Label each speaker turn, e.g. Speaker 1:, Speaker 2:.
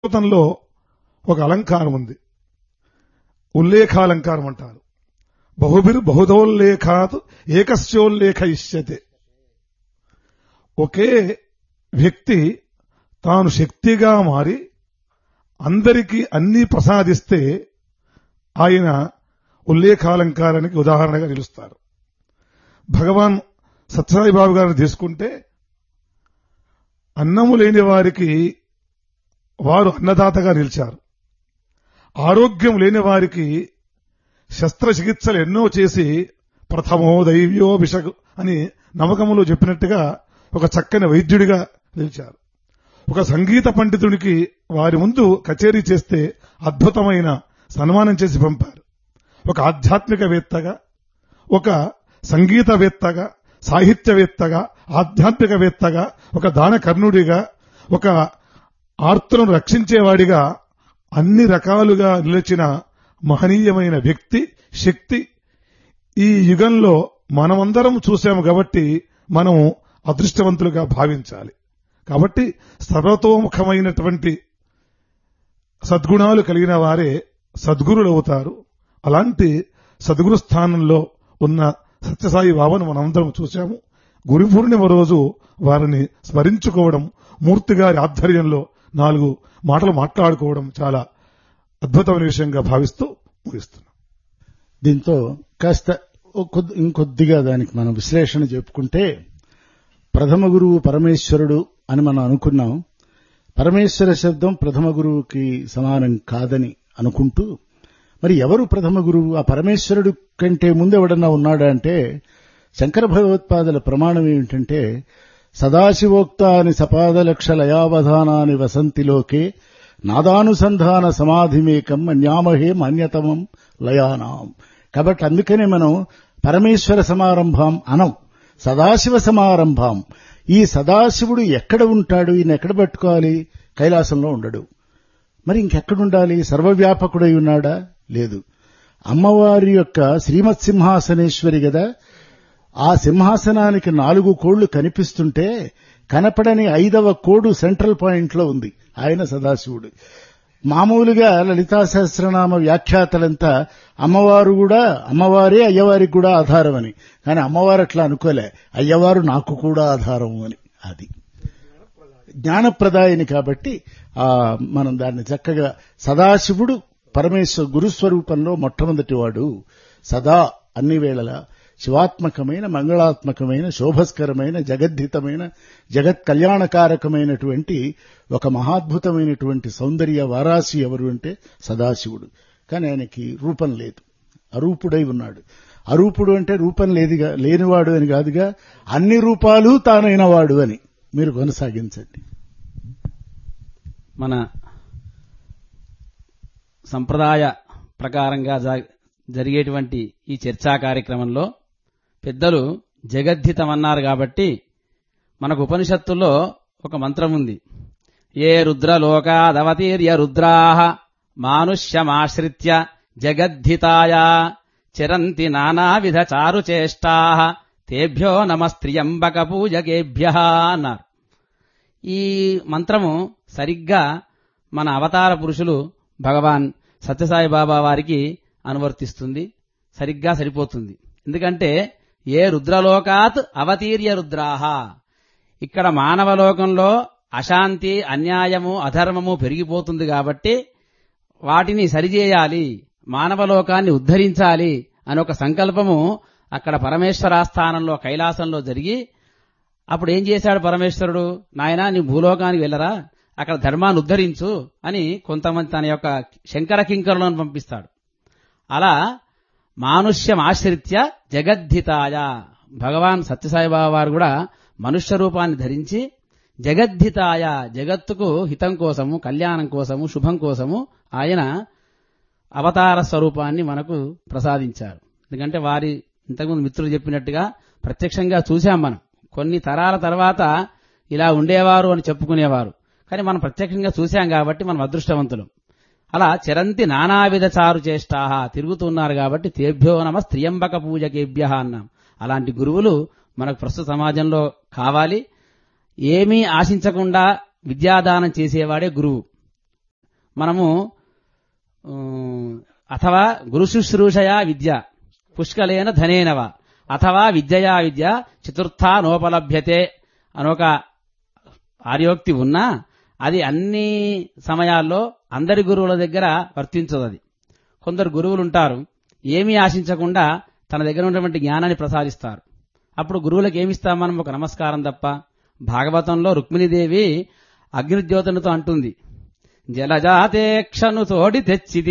Speaker 1: సంస్కృతంలో ఒక అలంకారం ఉంది ఉల్లేఖాలంకారం అంటారు బహుభిర్ బహుదోల్లేఖాత్ ఏకస్యోల్లేఖ ఇష్యతే ఒకే వ్యక్తి తాను శక్తిగా మారి అందరికీ అన్నీ ప్రసాదిస్తే ఆయన ఉల్లేఖాలంకారానికి ఉదాహరణగా నిలుస్తారు భగవాన్ సత్యసాయి బాబు గారిని తీసుకుంటే అన్నము లేని వారికి వారు అన్నదాతగా నిలిచారు ఆరోగ్యం లేని వారికి శస్త్రచికిత్సలు ఎన్నో చేసి ప్రథమో దైవ్యో విషగు అని నమ్మకములో చెప్పినట్టుగా ఒక చక్కని వైద్యుడిగా నిలిచారు ఒక సంగీత పండితుడికి వారి ముందు కచేరీ చేస్తే అద్భుతమైన సన్మానం చేసి పంపారు ఒక ఆధ్యాత్మికవేత్తగా ఒక సంగీతవేత్తగా సాహిత్యవేత్తగా ఆధ్యాత్మికవేత్తగా ఒక దానకర్ణుడిగా ఒక ఆర్తులను రక్షించేవాడిగా అన్ని రకాలుగా నిలిచిన మహనీయమైన వ్యక్తి శక్తి ఈ యుగంలో మనమందరం చూశాము కాబట్టి మనం అదృష్టవంతులుగా భావించాలి కాబట్టి సర్వతోముఖమైనటువంటి సద్గుణాలు కలిగిన వారే సద్గురులు అవుతారు అలాంటి సద్గురు స్థానంలో ఉన్న సత్యసాయి బాబాను మనందరం చూశాము గురు పూర్ణిమ రోజు వారిని స్మరించుకోవడం మూర్తి గారి ఆధ్వర్యంలో నాలుగు మాటలు మాట్లాడుకోవడం చాలా అద్భుతమైన విషయంగా భావిస్తూ ముగిస్తున్నాం
Speaker 2: దీంతో కాస్త ఓ కొద్ది- ఇంకొద్దిగా దానికి మనం విశ్లేషణ చెప్పుకుంటే ప్రథమ గురువు పరమేశ్వరుడు అని మనం అనుకున్నాం పరమేశ్వర శబ్దం ప్రథమ గురువుకి సమానం కాదని అనుకుంటూ మరి ఎవరు ప్రథమ గురువు ఆ పరమేశ్వరుడు కంటే ముందు ఎవడన్నా ఉన్నాడా అంటే శంకర భగవత్పాదుల ప్రమాణం ఏమిటంటే సదాశివోక్తాని సపాదలక్ష లయావధానాని వసంతిలోకే నాదానుసంధాన సమాధిమేకం అన్యామహే మాన్యతమం లయానాం కాబట్టి అందుకనే మనం పరమేశ్వర సమారంభం అనం సదాశివ సమారంభం ఈ సదాశివుడు ఎక్కడ ఉంటాడు ఈయన ఎక్కడ పట్టుకోవాలి కైలాసంలో ఉండడు మరి ఇంకెక్కడుండాలి సర్వవ్యాపకుడై ఉన్నాడా లేదు అమ్మవారి యొక్క శ్రీమత్ సింహాసనేశ్వరి కదా ఆ సింహాసనానికి నాలుగు కోళ్లు కనిపిస్తుంటే కనపడని ఐదవ కోడు సెంట్రల్ పాయింట్ లో ఉంది ఆయన సదాశివుడు మామూలుగా లలితా సహస్రనామ వ్యాఖ్యాతలంతా అమ్మవారు కూడా అమ్మవారే అయ్యవారికి కూడా ఆధారం అని కానీ అమ్మవారు అట్లా అనుకోలే అయ్యవారు నాకు కూడా ఆధారం అని అది జ్ఞానప్రదాయని కాబట్టి ఆ మనం దాన్ని చక్కగా సదాశివుడు పరమేశ్వర గురుస్వరూపంలో మొట్టమొదటివాడు సదా అన్ని వేళలా శివాత్మకమైన మంగళాత్మకమైన శోభస్కరమైన జగద్ధితమైన జగత్ కళ్యాణకారకమైనటువంటి ఒక మహాద్భుతమైనటువంటి సౌందర్య వారాసి ఎవరు అంటే సదాశివుడు కానీ ఆయనకి రూపం లేదు అరూపుడై ఉన్నాడు అరూపుడు అంటే రూపం లేదిగా లేనివాడు అని కాదుగా అన్ని రూపాలు తానైన వాడు అని మీరు కొనసాగించండి
Speaker 3: మన సంప్రదాయ ప్రకారంగా జ- జరిగేటువంటి ఈ చర్చా కార్యక్రమంలో పెద్దలు జగద్ధితమన్నారు కాబట్టి మనకు ఉపనిషత్తుల్లో ఒక మంత్రం ఉంది ఏ రుద్రలోకాదవతీర్య రుద్రాహ మానుష్యమాశ్రిత్య జగద్ధితాయ చరంతి నానావిధ చారుచేష్టా తేభ్యో నమస్త్రియంబక పూజకేభ్య అన్నారు ఈ మంత్రము సరిగ్గా మన అవతార పురుషులు భగవాన్ సత్యసాయి బాబా వారికి అనువర్తిస్తుంది సరిగ్గా సరిపోతుంది ఎందుకంటే ఏ రుద్రలోకాత్ అవతీర్య రుద్రాహ ఇక్కడ మానవలోకంలో అశాంతి అన్యాయము అధర్మము పెరిగిపోతుంది కాబట్టి వాటిని సరిచేయాలి మానవలోకాన్ని ఉద్ధరించాలి అని ఒక సంకల్పము అక్కడ పరమేశ్వరాస్థానంలో కైలాసంలో జరిగి అప్పుడు ఏం చేశాడు పరమేశ్వరుడు నాయనా నీ భూలోకానికి వెళ్ళరా అక్కడ ధర్మాన్ని ఉద్ధరించు అని కొంతమంది తన యొక్క శంకర కింకరులను పంపిస్తాడు అలా మానుష్యం ఆశ్రిత్య జగద్ధితాయ భగవాన్ సత్యసాయిబాబా వారు కూడా మనుష్య రూపాన్ని ధరించి జగద్ధితాయ జగత్తుకు హితం కోసము కళ్యాణం కోసము శుభం కోసము ఆయన అవతార స్వరూపాన్ని మనకు ప్రసాదించారు ఎందుకంటే వారి ఇంతకుముందు మిత్రులు చెప్పినట్టుగా ప్రత్యక్షంగా చూశాం మనం కొన్ని తరాల తర్వాత ఇలా ఉండేవారు అని చెప్పుకునేవారు కానీ మనం ప్రత్యక్షంగా చూశాం కాబట్టి మనం అదృష్టవంతులం అలా చరంతి నానావిధ చారు చేష్టాహ తిరుగుతున్నారు కాబట్టి తేభ్యో నమ స్త్రియంబక పూజకేభ్య అన్నాం అలాంటి గురువులు మనకు ప్రస్తుత సమాజంలో కావాలి ఏమీ ఆశించకుండా విద్యాదానం చేసేవాడే గురువు మనము ఉమ్, అథవా గురు శుశ్రూషయా విద్య పుష్కలేన ధనేనవ అథవా విద్యయా విద్య చతుర్థ నోపలభ్యతే అనొక ఆర్యోక్తి ఉన్నా అది అన్ని సమయాల్లో అందరి గురువుల దగ్గర వర్తించదు అది కొందరు గురువులు ఉంటారు ఏమీ ఆశించకుండా తన దగ్గర ఉన్నటువంటి జ్ఞానాన్ని ప్రసాదిస్తారు అప్పుడు గురువులకు ఏమిస్తాం మనం ఒక నమస్కారం తప్ప భాగవతంలో రుక్మిణీదేవి అగ్నిజ్యోతనుతో అంటుంది జలజాతేక్షను తోడి తెచ్చిది